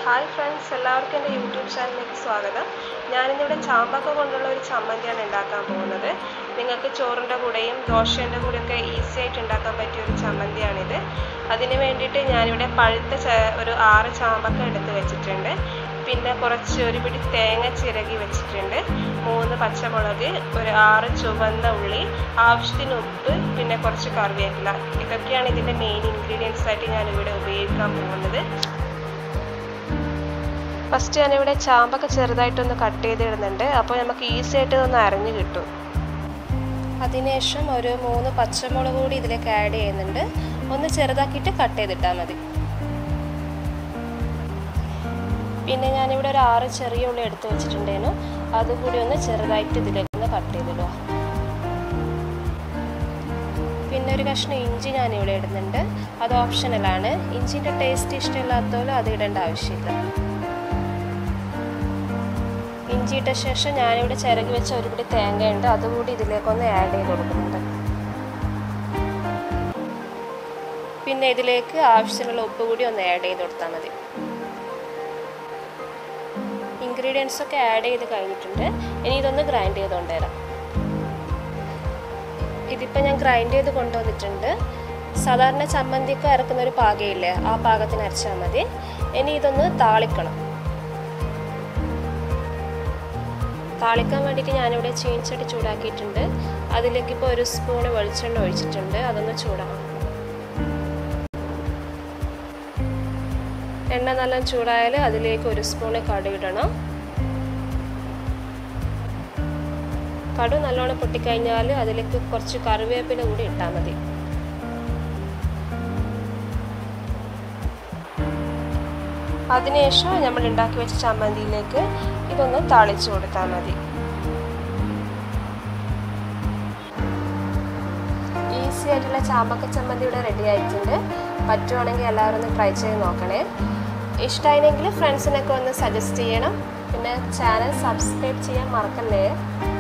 hi friends എല്ലാവർക്കും എൻ്റെ YouTube ചാനലിലേക്ക് സ്വാഗതം ഞാനിന്നിവിടെ ചാമ്പക്ക കൊണ്ടുള്ള ഒരു ചമ്മന്തിയാണ് ഉണ്ടാക്കാൻ പോകുന്നത് നിങ്ങൾക്ക് ചോറിൻ്റെ കൂടെയും ദോശയുടെ കൂടെയൊക്കെ ഈസി ആയിട്ട് ഉണ്ടാക്കാൻ പറ്റിയ ഒരു ചമ്മന്തിയാണിത് അതിന് വേണ്ടിയിട്ട് ഞാനിവിടെ പഴുത്ത ച- ഒരു ആറ് ചാമ്പക്ക എടുത്ത് വെച്ചിട്ടുണ്ട് പിന്നെ കുറച്ച് ഒരു പിടി തേങ്ങ ചിരകി വെച്ചിട്ടുണ്ട് മൂന്ന് പച്ചമുളക് ഒരു ആറ് ചുവന്ന ഉള്ളി ആവശ്യത്തിന് ഉപ്പ് പിന്നെ കുറച്ച് കറിവേപ്പില ഇതൊക്കെയാണ് ഇതിൻ്റെ മെയിൻ ഇൻഗ്രീഡിയൻസ് ആയിട്ട് ഞാനിവിടെ ഉപയോഗിക്കാൻ പോകുന്നത് ഫസ്റ്റ് ഞാനിവിടെ ചാമ്പൊക്കെ ചെറുതായിട്ടൊന്ന് കട്ട് ചെയ്തിടുന്നുണ്ട് അപ്പോൾ നമുക്ക് ഈസി ആയിട്ട് ഒന്ന് അരഞ്ഞ് കിട്ടും അതിനുശേഷം ഒരു മൂന്ന് പച്ചമുളക് കൂടി ഇതിലേക്ക് ആഡ് ചെയ്യുന്നുണ്ട് ഒന്ന് ചെറുതാക്കിയിട്ട് കട്ട് ചെയ്തിട്ടാൽ മതി പിന്നെ ഞാനിവിടെ ഒരു ആറ് ചെറിയ ഉള്ളി എടുത്ത് വെച്ചിട്ടുണ്ടായിരുന്നു അതുകൂടി ഒന്ന് ചെറുതായിട്ട് ഇതിലേക്ക് ഒന്ന് കട്ട് ചെയ്തിടുക പിന്നെ ഒരു കഷ്ണം ഇഞ്ചി ഞാനിവിടെ ഇടുന്നുണ്ട് അത് ഓപ്ഷണലാണ് ഇഞ്ചിൻ്റെ ടേസ്റ്റ് ഇഷ്ടമില്ലാത്തവരും അത് ഇടേണ്ട ആവശ്യമില്ല ഇഞ്ചി ഇട്ട ശേഷം ഞാനിവിടെ ചിരകി വെച്ച ഒരു പിടി തേങ്ങയുണ്ട് അതുകൂടി ഇതിലേക്കൊന്ന് ആഡ് ചെയ്ത് കൊടുക്കുന്നുണ്ട് പിന്നെ ഇതിലേക്ക് ആവശ്യത്തിനുള്ള ഉപ്പ് കൂടി ഒന്ന് ആഡ് ചെയ്ത് കൊടുത്താൽ മതി ഇൻഗ്രീഡിയൻസ് ഒക്കെ ആഡ് ചെയ്ത് കഴിഞ്ഞിട്ടുണ്ട് ഇനി ഇതൊന്ന് ഗ്രൈൻഡ് ചെയ്ത് കൊണ്ടുവരാം ഇതിപ്പോൾ ഞാൻ ഗ്രൈൻഡ് ചെയ്ത് കൊണ്ടുവന്നിട്ടുണ്ട് സാധാരണ ചമ്മന്തിക്ക് അരക്കുന്ന ഒരു പാകയില്ലേ ആ പാകത്തിന് അരച്ചാൽ മതി ഇനി ഇതൊന്ന് താളിക്കണം താളിക്കാൻ വേണ്ടിയിട്ട് ഞാനിവിടെ ചീൻചട്ടി ചൂടാക്കിയിട്ടുണ്ട് അതിലേക്ക് ഇപ്പോൾ ഒരു സ്പൂണ് വെളിച്ചെണ്ണ ഒഴിച്ചിട്ടുണ്ട് അതൊന്ന് ചൂടാക്കണം എണ്ണ നല്ല ചൂടായാൽ അതിലേക്ക് ഒരു സ്പൂണ് കടുകിടണം കടു നല്ലോണം പൊട്ടിക്കഴിഞ്ഞാൽ അതിലേക്ക് കുറച്ച് കറിവേപ്പില കൂടി ഇട്ടാൽ മതി അതിനുശേഷം നമ്മൾ ഉണ്ടാക്കി വെച്ച ചമ്മന്തിയിലേക്ക് ഇതൊന്ന് താളിച്ചു കൊടുത്താൽ മതി ഈസി ആയിട്ടുള്ള ചാമ്പക്ക ചമ്മന്തി ഇവിടെ റെഡി ആയിട്ടുണ്ട് പറ്റുവാണെങ്കിൽ എല്ലാവരും ഒന്ന് ട്രൈ ചെയ്ത് നോക്കണേ ഇഷ്ടമായിരുന്നെങ്കിൽ ഫ്രണ്ട്സിനൊക്കെ ഒന്ന് സജസ്റ്റ് ചെയ്യണം പിന്നെ ചാനൽ സബ്സ്ക്രൈബ് ചെയ്യാൻ മറക്കല്ലേ